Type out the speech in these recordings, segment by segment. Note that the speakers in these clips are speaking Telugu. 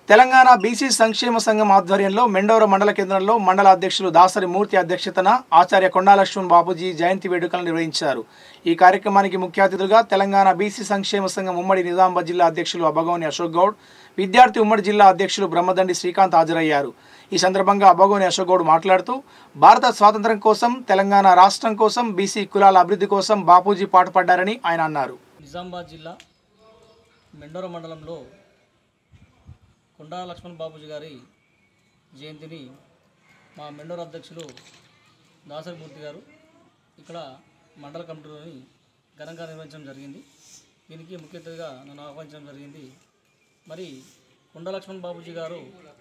తెలంగాణ బీసీ సంక్షేమ సంఘం ఆధ్వర్యంలో మెండోర మండల కేంద్రంలో మండల అధ్యక్షులు దాసరి మూర్తి అధ్యక్షతన ఆచార్య కొండాలక్ష్మణ్ బాబుజీ జయంతి వేడుకలను నిర్వహించారు ఈ కార్యక్రమానికి ముఖ్య అతిథులుగా తెలంగాణ బీసీ సంక్షేమ సంఘం ఉమ్మడి నిజామాబాద్ జిల్లా అధ్యక్షులు అబగోని అశోక్ గౌడ్ విద్యార్థి ఉమ్మడి జిల్లా అధ్యక్షులు బ్రహ్మదండి శ్రీకాంత్ హాజరయ్యారు ఈ సందర్భంగా అబగోని అశోక్ గౌడ్ మాట్లాడుతూ భారత స్వాతంత్ర్యం కోసం తెలంగాణ రాష్ట్రం కోసం బీసీ కులాల అభివృద్ధి కోసం బాపూజీ పాటుపడ్డారని ఆయన అన్నారు నిజామాబాద్ జిల్లా మెండోర మండలంలో కొండా లక్ష్మణ్ బాబుజీ గారి జయంతిని మా మెండోర అధ్యక్షులు దాసరిమూర్తి గారు ఇక్కడ మండల కమిటీలోని ఘనంగా నిర్వహించడం జరిగింది దీనికి ముఖ్య అతిథిగా నన్ను ఆహ్వానించడం జరిగింది మరి కొండా లక్ష్మణ్ బాబుజీ గారు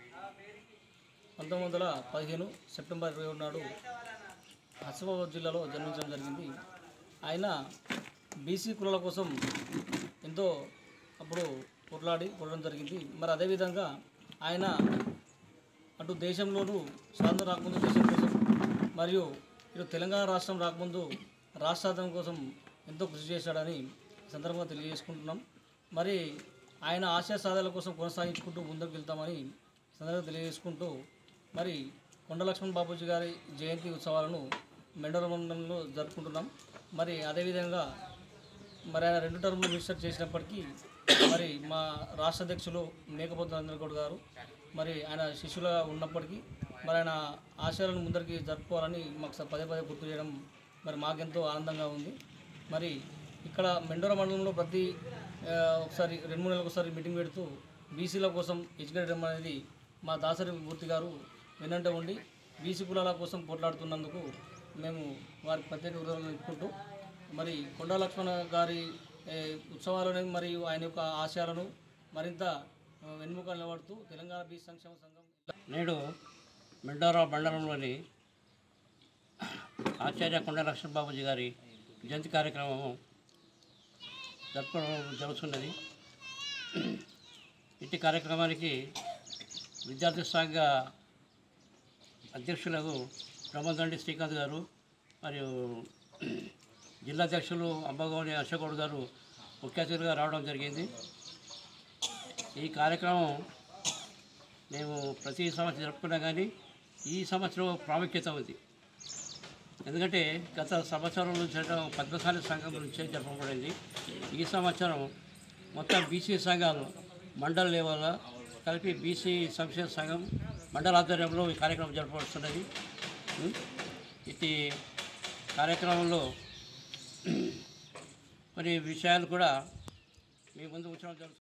పంతొమ్మిది వందల పదిహేను సెప్టెంబర్ ఇరవై ఒకటి నాడు హస్మాబాద్ జిల్లాలో జన్మించడం జరిగింది ఆయన బీసీ కులాల కోసం ఎంతో అప్పుడు కొట్లాడి కొట్టడం జరిగింది మరి అదేవిధంగా ఆయన అటు దేశంలోనూ స్వాతంత్రం రాకముందు దేశం కోసం మరియు ఇటు తెలంగాణ రాష్ట్రం రాకముందు రాష్ట్రాధం కోసం ఎంతో కృషి చేశాడని ఈ సందర్భంగా తెలియజేసుకుంటున్నాం మరి ఆయన ఆశయ సాధనల కోసం కొనసాగించుకుంటూ ముందుకు వెళ్తామని ఈ సందర్భంగా తెలియజేసుకుంటూ మరి కొండ లక్ష్మణ్ బాబూజీ గారి జయంతి ఉత్సవాలను మెండోర మండలంలో జరుపుకుంటున్నాం మరి అదేవిధంగా మరి ఆయన రెండు టర్ములు మినిస్టర్ చేసినప్పటికీ మరి మా రాష్ట్ర అధ్యక్షులు మేకపోతు నరేంద్ర గౌడ్ గారు మరి ఆయన శిష్యులుగా ఉన్నప్పటికీ మరి ఆయన ఆశయాలను ముందరికి జరుపుకోవాలని మాకు స- పదే పదే గుర్తు చేయడం మరి మాకెంతో ఆనందంగా ఉంది మరి ఇక్కడ మెండోర మండలంలో ప్రతి ఆ, ఒకసారి రెండు మూడు నెలలకు ఒకసారి మీటింగ్ పెడుతూ బీసీల కోసం ఎడ్యుకేట్ అనేది మా దాసరి మూర్తి గారు వెనంట ఉండి బీసీ కులాల కోసం పోట్లాడుతున్నందుకు మేము వారికి ప్రత్యేక వివరాలు ఇచ్చుకుంటూ మరి కొండా లక్ష్మణ గారి ఏ, ఉత్సవాలను మరియు ఆయన యొక్క ఆశయాలను మరింత ఆ, వెన్నుముక నిలబడుతూ తెలంగాణ బీచ్ సంక్షేమ సంఘం నేడు మెండోరా మండలంలోని ఆచార్య కొండ లక్ష్మణ బాబుజీ గారి జయంతి కార్యక్రమం జరుపుకోవడం జరుగుతున్నది ఇట్టి కార్యక్రమానికి విద్యార్థి సంఘ అధ్యక్షులకు బ్రహ్మదండి శ్రీకాంత్ గారు మరియు జిల్లా అధ్యక్షులు అంబగౌని అశోకౌడ్ గారు ముఖ్య అతిథిగా రావడం జరిగింది ఈ కార్యక్రమం మేము ప్రతి సంవత్సరం జరుపుకున్నా కానీ ఈ సంవత్సరం ప్రాముఖ్యత ఉంది ఎందుకంటే గత సంవత్సరం నుంచి అంటే పద్మశాలి సంఘం నుంచే జరపబడింది ఈ సంవత్సరం మొత్తం బీసీ సంఘాలు మండల లెవెల్ కలిపి బీసీ సంక్షేమ సంఘం మండల ఆధ్వర్యంలో ఈ కార్యక్రమం జరపబడుతున్నది ఉం? ఇటు కార్యక్రమంలో కొన్ని విషయాలు కూడా మీ ముందు ఉంచడం జరుగుతుంది